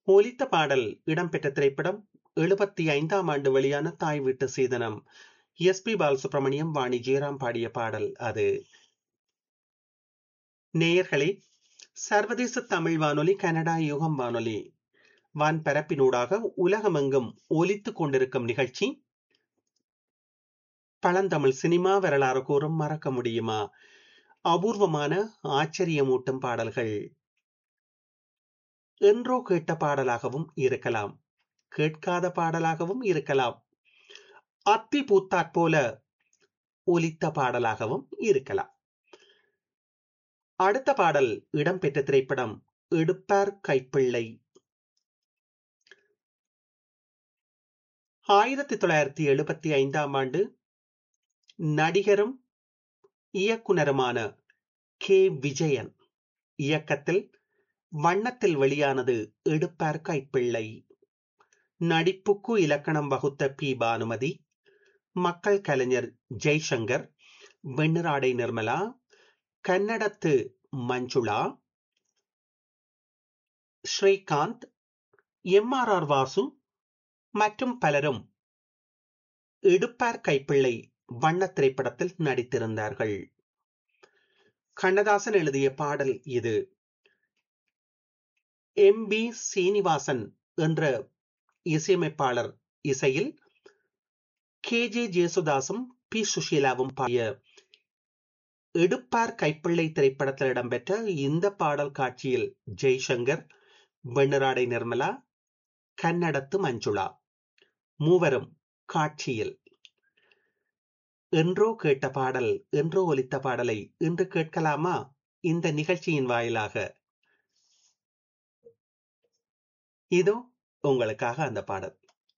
ஒலித்த பாடல் இடம்பெற்ற திரைப்படம் எழுபத்தி ஐந்தாம் ஆண்டு வெளியான தாய் வீட்டு சீதனம் எஸ் பி பாலசுப்ரமணியம் வாணி ஜெயராம் பாடிய பாடல் அது நேயர்களே சர்வதேச தமிழ் வானொலி கனடா யுகம் வானொலி வான்பரப்பினூடாக உலகமெங்கும் ஒலித்துக் கொண்டிருக்கும் நிகழ்ச்சி பழந்தமிழ் சினிமா வரலாறு கூறும் மறக்க முடியுமா அபூர்வமான ஆச்சரியமூட்டும் பாடல்கள் என்றோ கேட்ட பாடலாகவும் இருக்கலாம் கேட்காத பாடலாகவும் இருக்கலாம் அத்தி பூத்தாற் போல ஒலித்த பாடலாகவும் இருக்கலாம் அடுத்த பாடல் இடம்பெற்ற திரைப்படம் எடுப்பார் கைப்பிள்ளை ஆயிரத்தி தொள்ளாயிரத்தி எழுபத்தி ஐந்தாம் ஆண்டு நடிகரும் இயக்குனருமான கே விஜயன் இயக்கத்தில் வண்ணத்தில் வெளியானது எடுப்பார் கைப்பிள்ளை நடிப்புக்கு இலக்கணம் வகுத்த பி பானுமதி மக்கள் கலைஞர் ஜெய்சங்கர் வெண்ணிராடை நிர்மலா கன்னடத்து Manjula Srikanth M R R Vasu மற்றும் பலரும் எடுப்பார் கைப்பிள்ளை வண்ண திரைப்படத்தில் நடித்திருந்தார்கள் கண்ணதாசன் எழுதிய பாடல் இது எம் பி சீனிவாசன் என்ற இசையமைப்பாளர் இசையில் கே ஜே ஜேசுதாசும் பி சுஷீலாவும் பாடிய எடுப்பார் கைப்பிள்ளை திரைப்படத்தில் இடம்பெற்ற இந்த பாடல் காட்சியில் ஜெய்சங்கர் வெண்ணிராடை நிர்மலா கன்னடத்து மஞ்சுளா மூவரும் காட்சியில் என்றோ கேட்ட பாடல் என்றோ ஒலித்த பாடலை இன்று கேட்கலாமா இந்த நிகழ்ச்சியின் வாயிலாக இதோ உங்களுக்காக அந்த பாடல்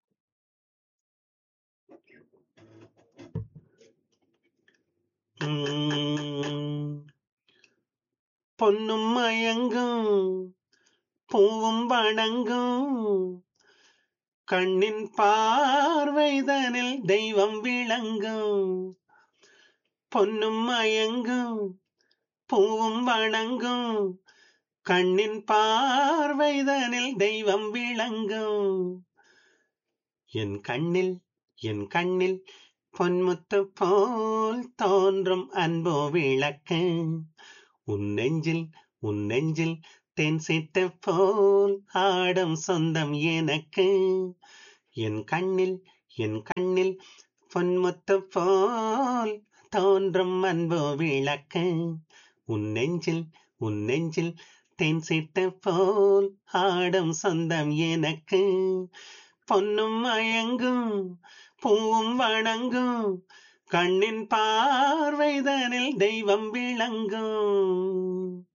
பொன்னும் மயங்கும் பூவும் வணங்கும் கண்ணின் பார்வைதனில் தெய்வம் விளங்கும் பொன்னும் மயங்கும் பூவும் வணங்கும் கண்ணின் பார்வைதனில் தெய்வம் விளங்கும் என் கண்ணில் என் கண்ணில் பொன்முத்து போல் தோன்றும் அன்போ விளக்கு உன் நெஞ்சில் உன் நெஞ்சில் தென் சிட்ட போல் ஆடும் சொந்தம் எனக்கு என் கண்ணில் என் கண்ணில் பொன்முத்து போல் தோன்றும் அன்போ விளக்கு உன் நெஞ்சில் உன் நெஞ்சில் தென் சிட்ட போல் ஆடும் சொந்தம் எனக்கு பொன்னும் மயங்கும் பூவும் வணங்கும் கண்ணின் பார்வைதனில் தெய்வம் விளங்கும்